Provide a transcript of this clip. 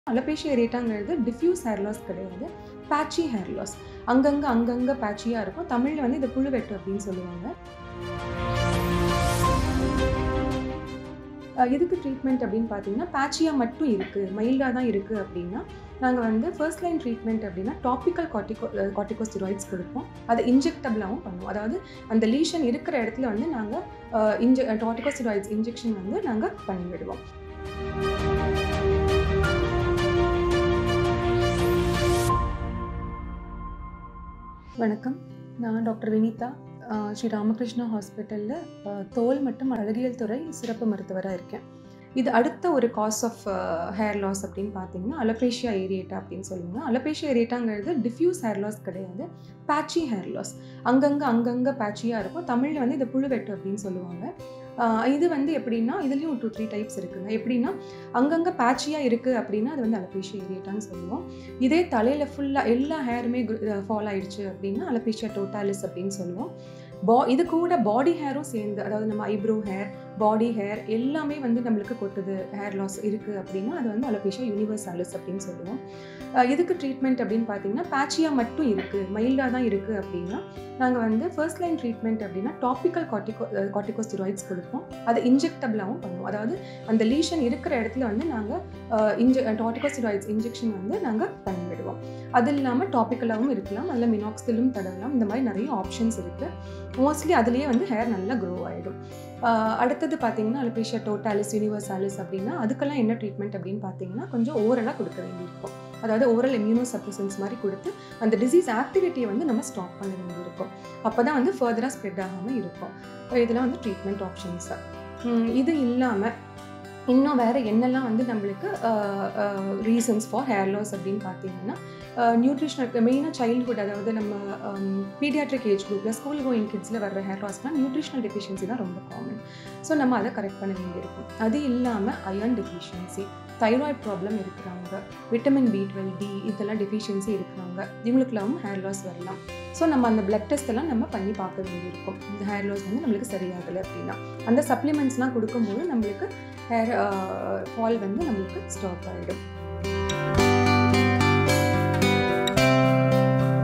alopecia ஏரியாட்டாங்கிறது diffuse hair loss கிடையாது patchy hair loss அங்கங்கே அங்கங்கே பேட்சியாக இருக்கும் தமிழில் வந்து இது புழுவெட்டு அப்படின்னு சொல்லுவாங்க அஹ் இதுக்கு ட்ரீட்மெண்ட் அப்படின்னு பார்த்தீங்கன்னா பேட்சியாக மட்டும் இருக்குது மைல்டாக தான் இருக்குது அப்படின்னா நாங்கள் வந்து ஃபர்ஸ்ட் லைன் ட்ரீட்மெண்ட் அப்படின்னா டாப்பிக்கல் கார்டிகோ கார்டிகோஸ்டிராய்ட்ஸ் கொடுப்போம் அதை இன்ஜெக்டபிளாகவும் பண்ணுவோம் அதாவது அந்த லீஷன் இருக்கிற இடத்துல வந்து நாங்கள் இன்ஜெ கார்டிகோஸ்டிராய்ட்ஸ் இன்ஜெக்ஷன் வந்து நாங்கள் பண்ணி விடுவோம் வணக்கம் நான் டாக்டர் வினிதா அஹ் ஸ்ரீ ராமகிருஷ்ணா ஹாஸ்பிட்டலில் தோல் மற்றும் அழகியல் துறை சிறப்பு மருத்துவராக இருக்கேன் இது அடுத்த ஒரு காஸ் ஆஃப் ஹேர் லாஸ் அப்படின்னு பார்த்தீங்கன்னா அலோபேஷியா ஏரியேட்டா அப்படின்னு சொல்லுவாங்க அலோபேஷியா ஏரியேட்டாங்கிறது டிஃப்யூஸ் ஹேர் லாஸ் கிடையாது பேட்சி ஹேர் லாஸ் அங்கங்கே அங்கங்கே பேட்சியாக இருக்கும் தமிழில் வந்து இது புழுவெட்டு அப்படின்னு சொல்லுவாங்க ஆஹ் இது வந்து எப்படின்னா இதுலேயும் டூ த்ரீ டைப்ஸ் இருக்குங்க எப்படின்னா அங்கங்கே பேட்சியாக இருக்குது அப்படின்னா அது வந்து அலோபேஷியா ஏரியேட்டான்னு சொல்லுவோம் இதே தலையில் ஃபுல்லாக எல்லா ஹேருமே ஃபால் ஆயிடுச்சு அப்படின்னா அலோபேஷியா டோட்டாலிஸ் அப்படின்னு சொல்லுவோம் பா இது கூட பாடி ஹேரும் சேர்ந்து அதாவது நம்ம ஐப்ரோ ஹேர் பாடி ஹேர் எல்லாமே வந்து நம்மளுக்கு கொட்டுது ஹேர் லாஸ் இருக்குது அப்படின்னா அது வந்து அலோபேஷியா யூனிவர்சாலிஸ் அப்படின்னு சொல்லுவோம் அஹ் இதுக்கு ட்ரீட்மெண்ட் அப்படின்னு பார்த்தீங்கன்னா பேட்சியாக மட்டும் இருக்குது மைல்டாக தான் இருக்குது அப்படின்னா நாங்கள் வந்து ஃபர்ஸ்ட் லைன் ட்ரீட்மெண்ட் அப்படின்னா டாப்பிக்கல் கார்டிகோ கார்டிகோஸ்டிராய்ட்ஸ் கொடுப்போம் அதை இன்ஜெக்டபிளாகவும் பண்ணுவோம் அதாவது அந்த லீஷன் இருக்கிற இடத்துல வந்து நாங்கள் இன்ஜெ கார்டிகோஸ்டிராய்ட்ஸ் இன்ஜெக்ஷன் வந்து நாங்கள் பண்ணி விடுவோம் அது இல்லாமல் டாப்பிக்கலாகவும் இருக்கலாம் அதில் மினாக்சிலும் தடவலாம் இந்த மாதிரி நிறைய ஆப்ஷன்ஸ் இருக்குது மோஸ்ட்லி அதுலேயே வந்து ஹேர் நல்லா க்ரோ ஆகிடும் அடுத்தது பார்த்தீங்கன்னா அலோபேஷியா டோட்டாலிஸ் யூனிவர்சாலிஸ் அப்படின்னா அதுக்கெல்லாம் என்ன ட்ரீட்மெண்ட் அப்படின்னு பார்த்தீங்கன்னா கொஞ்சம் ஓரலாக கொடுக்க வேண்டியிருக்கும் அதாவது ஓரல் இம்யூனோ சப்ரசன்ஸ் மாதிரி கொடுத்து அந்த டிசீஸ் ஆக்டிவிட்டியை வந்து நம்ம ஸ்டாப் பண்ண வேண்டியிருக்கும் அப்போ தான் வந்து ஃபர்தராக ஸ்ப்ரெட் ஆகாமல் இருக்கும் இதெல்லாம் வந்து ட்ரீட்மெண்ட் ஆப்ஷன்ஸு இது இல்லாமல் இன்னும் வேறு என்னெல்லாம் வந்து நம்மளுக்கு ரீசன்ஸ் ஃபார் ஹேர் லாஸ் அப்படின்னு பார்த்தீங்கன்னா நியூட்ரிஷனல் மெயினாக சைல்ட்ஹுட் அதாவது நம்ம பீடியாட்ரிக் ஏஜ் குரூப்பில் ஸ்கூல் கோயிங் கிட்ஸில் வர்ற ஹேர் லாஸ்னால் நியூட்ரிஷனல் டெஃபிஷியன்சி தான் ரொம்ப காமன் ஸோ நம்ம அதை கரெக்ட் பண்ண வேண்டியிருக்கும் அது இல்லாமல் அயர்ன் டெஃபிஷியன்சி தைராய்ட் ப்ராப்ளம் இருக்கிறவங்க விட்டமின் பி டுவெல் டி இதெல்லாம் டெஃபிஷியன்சி இருக்கிறவங்க இவங்களுக்குலாம் ஹேர் லாஸ் வரலாம் ஸோ நம்ம அந்த பிளட் டெஸ்ட் எல்லாம் நம்ம பண்ணி பார்க்க வேண்டியிருக்கும் இந்த ஹேர் லாஸ் வந்து நம்மளுக்கு சரியாகலை அப்படின்னா அந்த சப்ளிமெண்ட்ஸ்லாம் கொடுக்கும்போது நம்மளுக்கு ஹேர் ஃபால் வந்து நம்மளுக்கு ஸ்டாப் ஆகிடும்